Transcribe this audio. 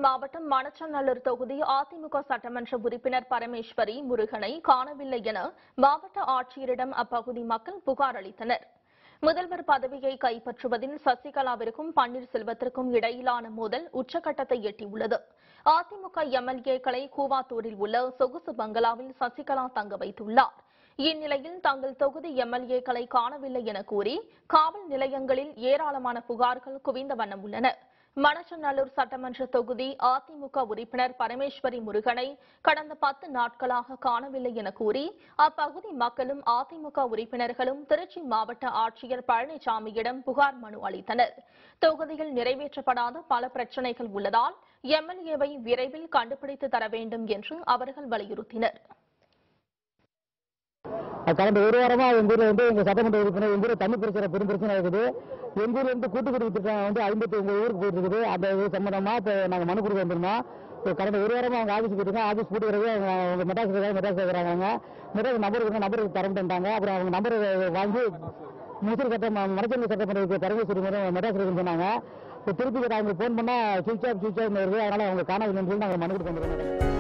மாவட்டம் மணச்சநல்லூர் தொகுதி அதிமுக சட்டமன்ற உறுப்பினர் பரமேஸ்வரி முருகனை காணவில்லை என மாவட்ட ஆட்சியரிடம் அப்பகுதி மக்கள் புகார் அளித்தனர் முதல்வர் பதவியை கைப்பற்றுவதில் சசிகலாவிற்கும் பன்னீர்செல்வத்திற்கும் இடையிலான மோதல் உச்சகட்டத்தை எட்டியுள்ளது அதிமுக எம்எல்ஏக்களை கூவாத்தூரில் உள்ள சொகுசு பங்களாவில் சசிகலா தங்க வைத்துள்ளார் இந்நிலையில் தங்கள் தொகுதி எம்எல்ஏக்களை காணவில்லை என கூறி காவல் நிலையங்களில் ஏராளமான புகார்கள் குவிந்த வண்ணம் உள்ளன மணச்சநல்லூர் சட்டமன்ற தொகுதி அதிமுக உறுப்பினர் பரமேஸ்வரி முருகனை கடந்த பத்து நாட்களாக காணவில்லை என கூறி அப்பகுதி மக்களும் அதிமுக உறுப்பினர்களும் திருச்சி மாவட்ட ஆட்சியர் பழனிசாமியிடம் புகார் மனு அளித்தனர் தொகுதியில் நிறைவேற்றப்படாத பல பிரச்சினைகள் உள்ளதால் எம்எல்ஏவை விரைவில் கண்டுபிடித்து தர வேண்டும் என்று அவர்கள் வலியுறுத்தினர் கடந்த ஒரு வாரமா எங்க ஊர்ல வந்து எங்க சட்டமன்ற உறுப்பினர் எங்க ஊர்ல தண்ணி பிரச்சனை பெரும் பிரச்சனை இருக்குது எங்க ஊர்ல இருந்து கூட்டுக்குடி திட்டம் வந்து ஐம்பத்தி ஒன்பது ஊருக்கு போயிட்டு இருக்குது அந்த இது சம்பந்தமா இப்ப நாங்க மனு கொடுக்க வந்திருந்தோம் இப்போ கடந்த ஒரு வாரமா அவங்க ஆஃபீஸ் போயிட்டு ஆஃபீஸ் போட்டு பிறகு அவங்க அவங்க மெட்ராஸ் இருக்காங்க மெட்ராஸ் இருக்கிறாங்க மெட்ராஸ் நம்பர் இருக்கு நம்பருக்கு தரமாட்டாங்க அப்புறம் அவங்க நம்பர் வாங்கி முசிறு சட்டம் மனச்சங்க சட்டமன்ற பரமேஸ்வரி மேடம் மெட்ராஸ் இருக்குன்னு சொன்னாங்க இப்போ திருப்பி அவங்க ஃபோன் பண்ணா சுவிச் ஆஃப் சுவிச் ஆஃப் வருது அதனால அவங்க காணவில்லைன்னு சொல்லி நாங்கள் மனு கொடுக்க வந்திருக்கோம்